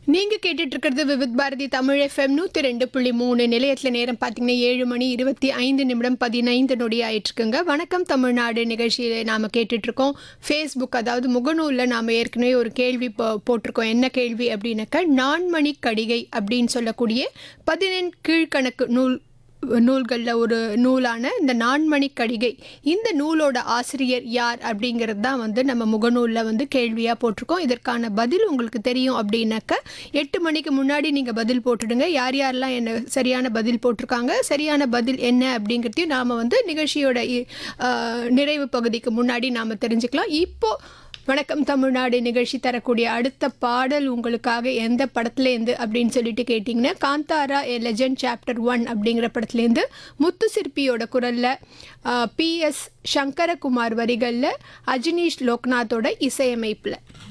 நீங்க கேட்டுட்டு இருக்கிறது விவித் பாரதி தமிழ் எஃப்எம் நூத்தி ரெண்டு புள்ளி மூணு நிலையத்துல நேரம் பாத்தீங்கன்னா ஏழு மணி இருபத்தி ஐந்து நிமிடம் பதினைந்து நொடி ஆயிட்டு இருக்குங்க வணக்கம் தமிழ்நாடு நிகழ்ச்சியில நாம கேட்டுட்டு இருக்கோம் ஃபேஸ்புக் அதாவது முகநூல்ல நாம ஏற்கனவே ஒரு கேள்வி போ- போட்டிருக்கோம் என்ன கேள்வி அப்படின்னாக்க நான்மணி கடிகை அப்படின்னு சொல்லக்கூடிய பதினெண் கீழ்கணக்கு நூல் நூல்களில் ஒரு நூலான இந்த நான்மணி கடிகை இந்த நூலோட ஆசிரியர் யார் அப்படிங்கிறது தான் வந்து நம்ம முகநூலில் வந்து கேள்வியாக போட்டிருக்கோம் இதற்கான பதில் உங்களுக்கு தெரியும் அப்படின்னாக்க எட்டு மணிக்கு முன்னாடி நீங்கள் பதில் போட்டுடுங்க யார் யாரெல்லாம் என்ன சரியான பதில் போட்டிருக்காங்க சரியான பதில் என்ன அப்படிங்கிறதையும் நாம் வந்து நிகழ்ச்சியோட இ- ஆஹ், நிறைவு பகுதிக்கு முன்னாடி நாம் தெரிஞ்சுக்கலாம் இப்போ வணக்கம் தமிழ்நாடு நிகழ்ச்சி தரக்கூடிய அடுத்த பாடல் உங்களுக்காக எந்த படத்துலேருந்து அப்படின்னு சொல்லிட்டு கேட்டிங்கன்னா Kantara a legend chapter one அப்படிங்கிற படத்துலேருந்து முத்து சிற்பியோட குரலில் பிஎஸ் சங்கரகுமார் வரிகளில் அஜினீஷ் லோக்நாத்தோட இசையமைப்பில்